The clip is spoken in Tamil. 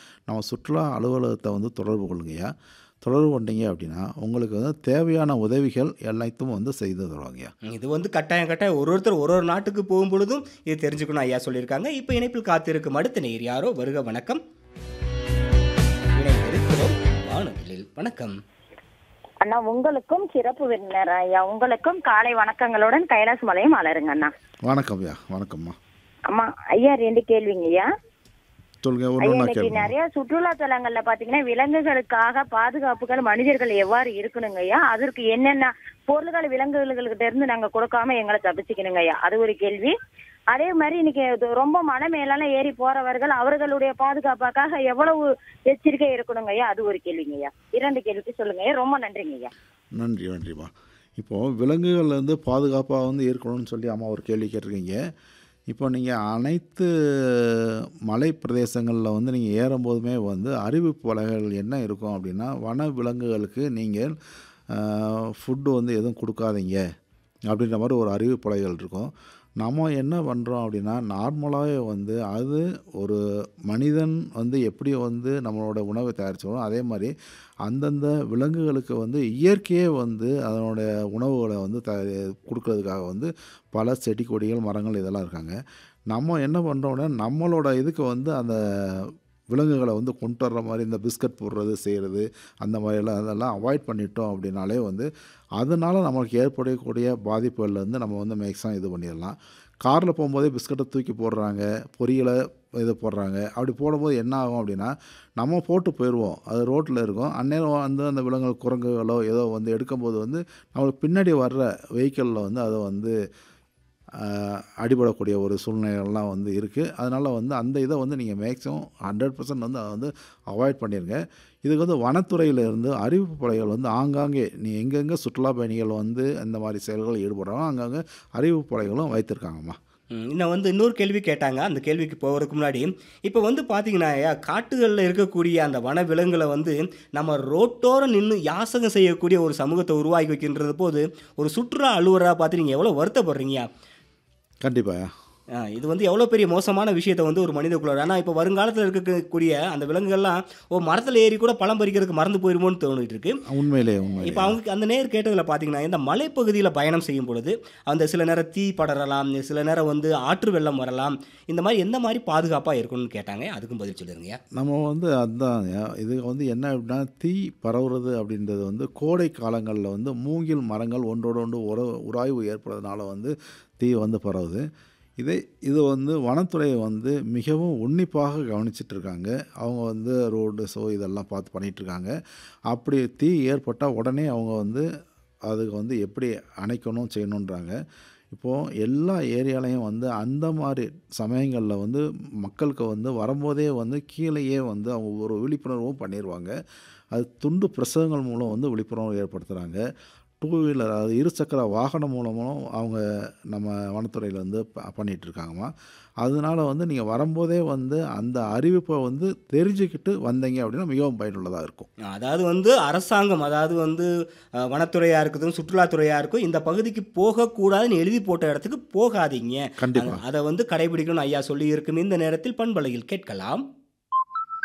நம்ம சுற்றுலா அலுவலகத்தை வந்து தொடர்பு கொள்ளுங்கய்யா தொடர்பு கொண்டீங்க அப்படின்னா உங்களுக்கு வந்து தேவையான உதவிகள் எல்லாத்தையும் வந்து செய்து தருவாங்கய்யா இது வந்து கட்டாயம் கட்டாயம் ஒரு ஒருத்தர் ஒரு ஒரு நாட்டுக்கு போகும் பொழுதும் இது தெரிஞ்சுக்கணும் ஐயா சொல்லியிருக்காங்க இப்போ இணைப்பில் காத்திருக்கும் அடுத்த நேர் யாரோ வருக வணக்கம் இணைந்திருக்கிறோம் வானொலியில் வணக்கம் அண்ணா உங்களுக்கும் சிறப்பு விருந்தினர் ஐயா உங்களுக்கும் காலை வணக்கங்களுடன் கைலாஸ் மலையும் மலருங்க அண்ணா வணக்கம் ஐயா வணக்கம்மா அம்மா ஐயா ரெண்டு கேள்விங்க ஐயா சொல்லுங்க ஐயா ஒன்று ஒன்றா இன்னைக்கு கேளுங்க நிறைய சுற்றுலா தலங்கள்ல பாத்தீங்கன்னா விலங்குகளுக்காக பாதுகாப்புகள் மனிதர்கள் எவ்வாறு இருக்கணுங்க ஐயா அதற்கு என்னென்ன பொருள்கள் விலங்குகள்கிட்ட இருந்து நாங்க கொடுக்காம எங்களை தப்பிச்சுக்கணுங்க ஐயா அது ஒரு கேள்வி அதே மாதிரி இன்னைக்கு இது ரொம்ப மலை மேலால ஏறி போறவர்கள் அவர்களுடைய பாதுகாப்புக்காக எவ்வளவு எச்சரிக்கை இருக்கணுங்க ஐயா அது ஒரு கேள்விங்க ஐயா இரண்டு கேள்விக்கு சொல்லுங்க ஐயா ரொம்ப நன்றிங்க ஐயா நன்றி நன்றிம்மா இப்போது விலங்குகள் வந்து பாதுகாப்பாக வந்து இருக்கணும்னு சொல்லி அம்மா ஒரு கேள்வி கேட்டிருக்கீங்க இப்போ நீங்கள் அனைத்து மலை பிரதேசங்களில் வந்து நீங்கள் ஏறும்போதுமே வந்து அறிவிப்பு பலகைகள் என்ன இருக்கும் அப்படின்னா வன விலங்குகளுக்கு நீங்கள் ஃபுட்டு வந்து எதுவும் கொடுக்காதீங்க அப்படின்ற மாதிரி ஒரு அறிவிப்பு பலகைகள் இருக்கும் நம்ம என்ன பண்ணுறோம் அப்படின்னா நார்மலாகவே வந்து அது ஒரு மனிதன் வந்து எப்படி வந்து நம்மளோட உணவை தயாரிச்சோம் அதே மாதிரி அந்தந்த விலங்குகளுக்கு வந்து இயற்கையே வந்து அதனுடைய உணவுகளை வந்து த கொடுக்கறதுக்காக வந்து பல செடி கொடிகள் மரங்கள் இதெல்லாம் இருக்காங்க நம்ம என்ன பண்ணுறோம்னா நம்மளோட இதுக்கு வந்து அந்த விலங்குகளை வந்து கொண்டு வர்ற மாதிரி இந்த பிஸ்கட் போடுறது செய்கிறது அந்த மாதிரிலாம் அதெல்லாம் அவாய்ட் பண்ணிட்டோம் அப்படின்னாலே வந்து அதனால் நமக்கு ஏற்படக்கூடிய பாதிப்புகள்லேருந்து நம்ம வந்து மேக்ஸிமம் இது பண்ணிடலாம் காரில் போகும்போதே பிஸ்கட்டை தூக்கி போடுறாங்க பொரியலை இது போடுறாங்க அப்படி போடும்போது என்ன ஆகும் அப்படின்னா நம்ம போட்டு போயிடுவோம் அது ரோட்டில் இருக்கும் அந்நேரம் வந்து அந்த விலங்குகள் குரங்குகளோ ஏதோ வந்து எடுக்கும்போது வந்து நம்மளுக்கு பின்னாடி வர்ற வெஹிக்கிளில் வந்து அதை வந்து ஆஹ், அடிபடக்கூடிய ஒரு சூழ்நிலைகள்லாம் வந்து இருக்குது அதனால் வந்து அந்த இதை வந்து நீங்கள் மேக்ஸிமம் ஹண்ட்ரட் பர்சன்ட் வந்து அதை வந்து அவாய்ட் பண்ணிடுங்க இதுக்கு வந்து வனத்துறையிலேருந்து அறிவிப்பு படைகள் வந்து ஆங்காங்கே நீ எங்கெங்கே சுற்றுலா பயணிகள் வந்து இந்த மாதிரி செயல்களில் ஈடுபடுறாங்க அங்கங்கே அறிவிப்பு படைகளும் வைத்திருக்காங்கம்மா ம், இன்னும் வந்து இன்னொரு கேள்வி கேட்டாங்க அந்த கேள்விக்கு போகிறதுக்கு முன்னாடி இப்போ வந்து பார்த்தீங்கன்னா ஐயா, காட்டுகளில் இருக்கக்கூடிய அந்த வன விலங்குகளை வந்து நம்ம ரோட்டோரம் நின்று யாசகம் செய்யக்கூடிய ஒரு சமூகத்தை உருவாக்கி வைக்கின்றது போது ஒரு சுற்றுலா அலுவலராக பார்த்து நீங்கள் எவ்வளோ வருத்தப்படுறீங்க கண்டிப்பாக ஆ, இது வந்து எவ்வளோ பெரிய மோசமான விஷயத்தை வந்து ஒரு மனிதக்குள்ள ஆனால் இப்போ வருங்காலத்தில் இருக்கக்கூடிய அந்த விலங்குகள்லாம் ஓ மரத்தில் ஏறி கூட பழம் பறிக்கிறதுக்கு மறந்து போயிருமோன்னு தோணிட்டு இருக்கு உண்மையிலே உண்மையிலே இப்போ அவங்க அந்த நேர் கேட்டதில் பார்த்தீங்கன்னா இந்த மலைப்பகுதியில் பயணம் செய்யும் பொழுது அந்த சில நேரம் தீ படரலாம் சில நேரம் வந்து ஆற்று வெள்ளம் வரலாம் இந்த மாதிரி எந்த மாதிரி பாதுகாப்பாக இருக்கணும்னு கேட்டாங்க அதுக்கும் பதில் சொல்லிருங்க நம்ம வந்து அதுதான் இது வந்து என்ன அப்படின்னா தீ பரவுறது அப்படின்றது வந்து கோடை காலங்களில் வந்து மூங்கில் மரங்கள் ஒன்றோடு ஒன்று உற உராய்வு ஏற்படுறதுனால வந்து தீ வந்து பரவுது இதை இது வந்து வனத்துறை வந்து மிகவும் உன்னிப்பாக கவனிச்சிட்டு இருக்காங்க அவங்க வந்து ரோடு ஸோ இதெல்லாம் பார்த்து பண்ணிட்டு இருக்காங்க அப்படி தீ ஏற்பட்டால் உடனே அவங்க வந்து அதுக்கு வந்து எப்படி அணைக்கணும் செய்யணுன்றாங்க இப்போது எல்லா ஏரியாலையும் வந்து அந்த மாதிரி சமயங்களில் வந்து மக்களுக்கு வந்து வரும்போதே வந்து கீழேயே வந்து அவங்க ஒரு விழிப்புணர்வும் பண்ணிடுவாங்க அது துண்டு பிரசவங்கள் மூலம் வந்து விழிப்புணர்வு ஏற்படுத்துகிறாங்க டூ வீலர் அதாவது இருசக்கர வாகனம் மூலமும் அவங்க நம்ம வனத்துறையில் வந்து ப- பண்ணிட்டு இருக்காங்கம்மா அதனால வந்து நீங்கள் வரும்போதே வந்து அந்த அறிவிப்பை வந்து தெரிஞ்சுக்கிட்டு வந்தீங்க அப்படின்னா மிகவும் பயனுள்ளதாக இருக்கும் அதாவது வந்து அரசாங்கம் அதாவது வந்து அஹ், வனத்துறையாக இருக்கட்டும் சுற்றுலாத்துறையாக இருக்கும் இந்த பகுதிக்கு போகக்கூடாதுன்னு எழுதி போட்ட இடத்துக்கு போகாதீங்க கண்டிப்பா. அதை வந்து கடைபிடிக்கணும் ஐயா சொல்லி இருக்கும் இந்த நேரத்தில் பண்பலையில் கேட்கலாம்